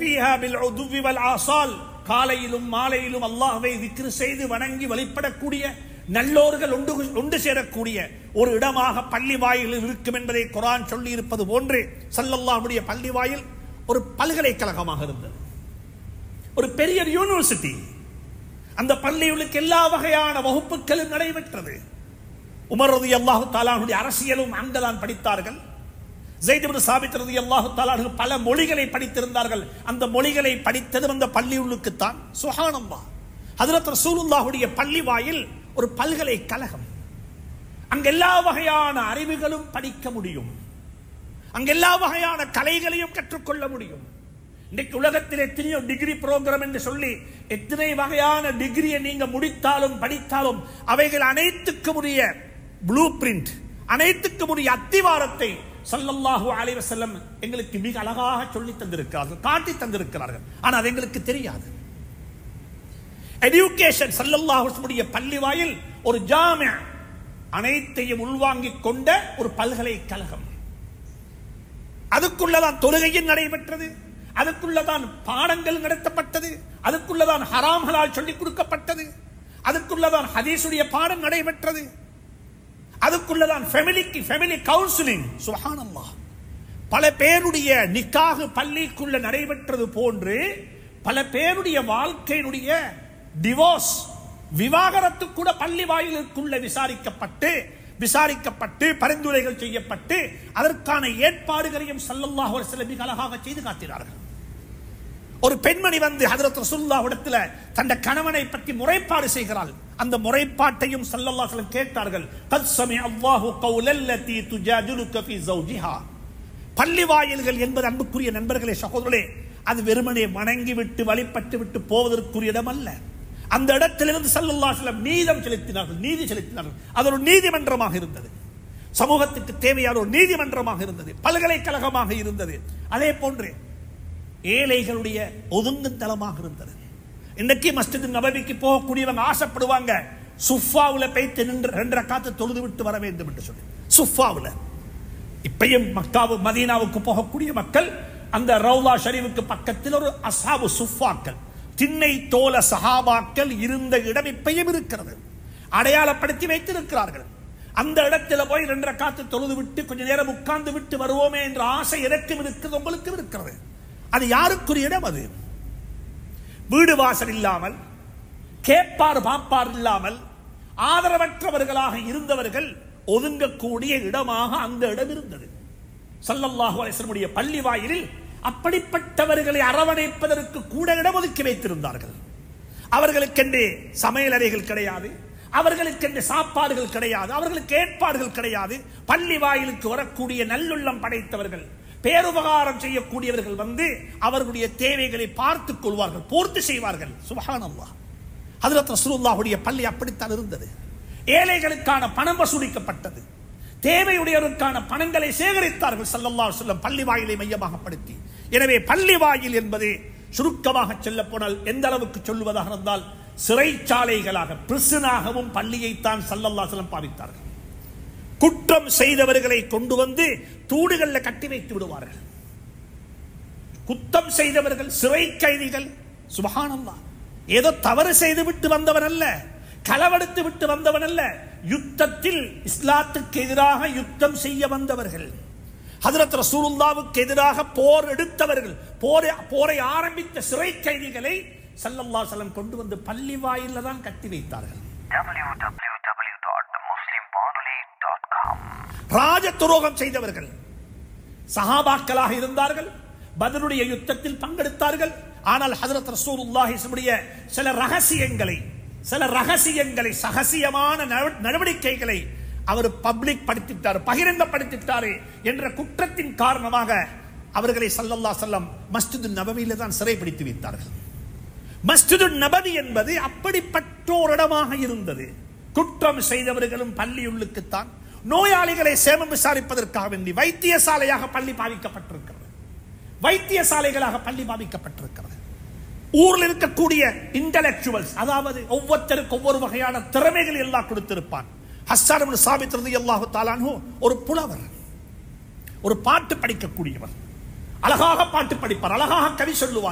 ஃபீஹா பில் உதுவி வல் ஆசால் காலையிலும் மாலையிலும் அல்லாஹ்வை திக்ரு செய்து வணங்கி வழிபடக்கூடிய நல்லோர்கள் ஒன்று ஒன்று சேரக்கூடிய ஒரு இடமாக பள்ளி வாயிலில் இருக்கும் என்பதை குரான் சொல்லி இருப்பது போன்று சல்லல்லாஹுடைய பள்ளி வாயில் ஒரு பல்கலைக்கழகமாக இருந்தது ஒரு பெரிய யூனிவர்சிட்டி அந்த பள்ளியுளுக்கு எல்லா வகையான வகுப்புகளும் நடைபெற்றது உமர் ரதி அல்லாஹு தாலானுடைய அரசியலும் அங்கதான் படித்தார்கள் ஜெய்திபின் சாபித் ரதி அல்லாஹு தாலானு பல மொழிகளை படித்திருந்தார்கள் அந்த மொழிகளை படித்தது அந்த பள்ளியுள்ளுக்குத்தான் சுஹானம்பா ஹதரத் ரசூலுல்லாஹுடைய பள்ளி வாயில் ஒரு பல்கலைக்கழகம் அங்க எல்லா வகையான அறிவுகளும் படிக்க முடியும் அங்க எல்லா வகையான கலைகளையும் கற்றுக்கொள்ள முடியும் இன்னைக்கு உலகத்தில் எத்தனையோ டிகிரி ப்ரோக்ராம் என்று சொல்லி எத்தனை வகையான டிகிரியை நீங்க முடித்தாலும் படித்தாலும் அவைகள் அனைத்துக்கும் உரிய ப்ளூ பிரிண்ட் அனைத்துக்கும் உரிய அத்திவாரத்தை ஸல்லல்லாஹு அலைஹி வஸல்லம் எங்களுக்கு மிக அழகாக சொல்லி தந்திருக்கிறார்கள் காட்டி தந்திருக்கிறார்கள் ஆனால் அது எங்களுக்கு தெரியாது எஜுகேஷன் ஸல்லல்லாஹு அலைஹி வஸல்லம் பள்ளி வாயில் ஒரு ஜாமியா அனைத்தையும் உள்வாங்கிக் கொண்ட ஒரு பல்கலைக்கழகம் அதுக்குள்ளதான் தொழுகையும் நடைபெற்றது அதுக்குள்ளதான் பாடங்கள் நடத்தப்பட்டது அதுக்குள்ளதான் ஹராம் ஹலால் சொல்லிக் கொடுக்கப்பட்டது அதுக்குள்ளதான் ஹதீஸுடைய பாடம் நடைபெற்றது அதுக்குள்ளதான் ஃபேமிலிக்கு ஃபேமிலி கவுன்சிலிங் சுஹானல்லாஹ் பல பேருடைய நிக்காக பள்ளிக்குள்ள நடைபெற்றது போன்று பல பேருடைய வாழ்க்கையினுடைய டிவோர்ஸ் விவாகரத்து கூட பள்ளி வாயிலுக்குள்ள விசாரிக்கப்பட்டு விசாரிக்கப்பட்டு பரிந்துரைகள் செய்யப்பட்டு அதற்கான ஏற்பாடுகளையும் சல்லல்லாஹு அலைஹி வஸல்லம் மிக அழகாக செய்து காட்டினார்கள் ஒரு பெண்மணி வந்து ஹதரத் ரசூலுல்லாஹ்விடத்துல தந்த கணவனை பற்றி முறைப்பாடு செய்கிறாள் அந்த முறைப்பாட்டையும் ஸல்லல்லாஹு அலைஹி வஸல்லம் கேட்டார்கள் கத் சமி அல்லாஹு கௌலல்லதி துஜாதிலுக ஃபீ ஜௌஜிஹா பள்ளி வாயில்கள் என்பது அன்புக்குரிய நண்பர்களே சகோதரர்களே அது வெறுமனே வணங்கி விட்டு வழிபட்டு விட்டு போவதற்குரிய இடம் அல்ல அந்த இடத்திலிருந்து ஸல்லல்லாஹு அலைஹி வஸல்லம் நீதம் செலுத்தினார்கள் நீதி செலுத்தினார்கள் அது ஒரு நீதிமன்றமாக இருந்தது சமூகத்துக்கு தேவையான ஒரு நீதிமன்றமாக இருந்தது பல்கலைக்கழகமாக இருந்தது அதே போன்று ஏழைகளுடைய ஒதுங்கும் தளமாக இருந்தது இன்னைக்கு மஸ்ஜித் நபவிக்கு போகக்கூடியவங்க ஆசைப்படுவாங்க சுஃபாவுல போய்த்து நின்று ரெண்டரை காத்து தொழுது விட்டு வர வேண்டும் என்று சொல்லி சுஃபாவுல இப்பயும் மக்காவு மதீனாவுக்கு போகக்கூடிய மக்கள் அந்த ரவுலா ஷரீஃபுக்கு பக்கத்தில் ஒரு அசாபு சுஃபாக்கள் திண்ணை தோல சஹாபாக்கள் இருந்த இடம் இப்பயும் இருக்கிறது அடையாளப்படுத்தி வைத்திருக்கிறார்கள் அந்த இடத்துல போய் ரெண்டரை காத்து தொழுது விட்டு கொஞ்ச நேரம் உட்கார்ந்து விட்டு வருவோமே என்ற ஆசை எனக்கும் இருக்கிறது உங்களுக்கும் இருக்கிறது அது யாருக்குரிய இடம் அது வீடு வாசல் இல்லாமல் கேட்பார் பாப்பார் இல்லாமல் ஆதரவற்றவர்களாக இருந்தவர்கள் ஒதுங்கக்கூடிய இடமாக அந்த இடம் இருந்தது சல்லல்லாஹு அலைஹி பள்ளி வாயிலில் அப்படிப்பட்டவர்களை அரவணைப்பதற்கு கூட இடம் ஒதுக்கி வைத்திருந்தார்கள் அவர்களுக்கென்று சமையல் அறைகள் கிடையாது அவர்களுக்கென்று சாப்பாடுகள் கிடையாது அவர்களுக்கு ஏற்பாடுகள் கிடையாது பள்ளி வாயிலுக்கு வரக்கூடிய நல்லுள்ளம் படைத்தவர்கள் பேருபகாரம் செய்யக்கூடியவர்கள் வந்து அவர்களுடைய தேவைகளை பார்த்துக் கொள்வார்கள் பூர்த்தி செய்வார்கள் சுபஹானல்லாஹ் ஹஜரத் ரசூலுல்லாஹுடைய பள்ளி அப்படித்தான் இருந்தது ஏழைகளுக்கான பணம் வசூலிக்கப்பட்டது தேவையுடையவருக்கான பணங்களை சேகரித்தார்கள் ஸல்லல்லாஹு அலைஹி வஸல்லம் பள்ளி வாயிலை மையமாக படுத்தி எனவே பள்ளி வாயில் என்பது சுருக்கமாக சொல்ல போனால் எந்த அளவுக்கு சொல்லுவதாக இருந்தால் சிறைச்சாலைகளாக பிரிசனாகவும் பள்ளியைத்தான் ஸல்லல்லாஹு அலைஹி வஸல்லம் பாவித்தார்கள் குற்றம் செய்தவர்களை கொண்டு வந்து தூடுகள்ல கட்டி வைத்து விடுவார்கள் குத்தம் செய்தவர்கள் சிறை கைதிகள் சுபஹானல்லாஹ் ஏதோ தவறு செய்து விட்டு வந்தவன் அல்ல களவெடுத்து விட்டு வந்தவன் அல்ல யுத்தத்தில் இஸ்லாத்துக்கு எதிராக யுத்தம் செய்ய வந்தவர்கள் ஹதரத் ரசூலுல்லாவுக்கு எதிராக போர் எடுத்தவர்கள் போரை போரை ஆரம்பித்த சிறை கைதிகளை ஸல்லல்லாஹு அலைஹி வஸல்லம் கொண்டு வந்து பள்ளி வாயில தான் கட்டி வைத்தார்கள் www.muslimwanoli.com ராஜ துரோகம் செய்தவர்கள் சஹாபாக்களாக இருந்தார்கள் பதருடைய யுத்தத்தில் பங்கெடுத்தார்கள் ஆனால் ஹதரத் ரசூலுல்லாஹி ஸல்லுடைய சில ரகசியங்களை சில ரகசியங்களை சகசியமான நட- நடவடிக்கைகளை அவர் பப்ளிக் படுத்திட்டார் பகிரங்கப்படுத்திட்டாரு என்ற குற்றத்தின் காரணமாக அவர்களை ஸல்லல்லாஹு அலைஹி வஸல்லம் மஸ்ஜிது நபவியில தான் சிறைப்பிடித்து வைத்தார்கள் மஸ்ஜிது நபவி என்பது அப்படிப்பட்ட ஒரு இடமாக இருந்தது குற்றம் செய்தவர்களும் பள்ளியுள்ளுக்குத்தான் நோயாளிகளை சேமம் விசாரிப்பதற்காக வேண்டி வைத்தியசாலையாக பள்ளி பாவிக்கப்பட்டிருக்கிறது வைத்தியசாலைகளாக பள்ளி பாவிக்கப்பட்டிருக்கிறது ஊரில் இருக்கக்கூடிய இன்டலெக்சுவல்ஸ் அதாவது ஒவ்வொருத்தருக்கு ஒவ்வொரு வகையான திறமைகள் எல்லாம் கொடுத்திருப்பான் ஹஸ்ஸான் சாபித் ரலியல்லாஹு தாலானு ஒரு புலவர் ஒரு பாட்டு படிக்கக்கூடியவர் அழகாக பாட்டு படிப்பார் அழகாக கவி சொல்லுவார்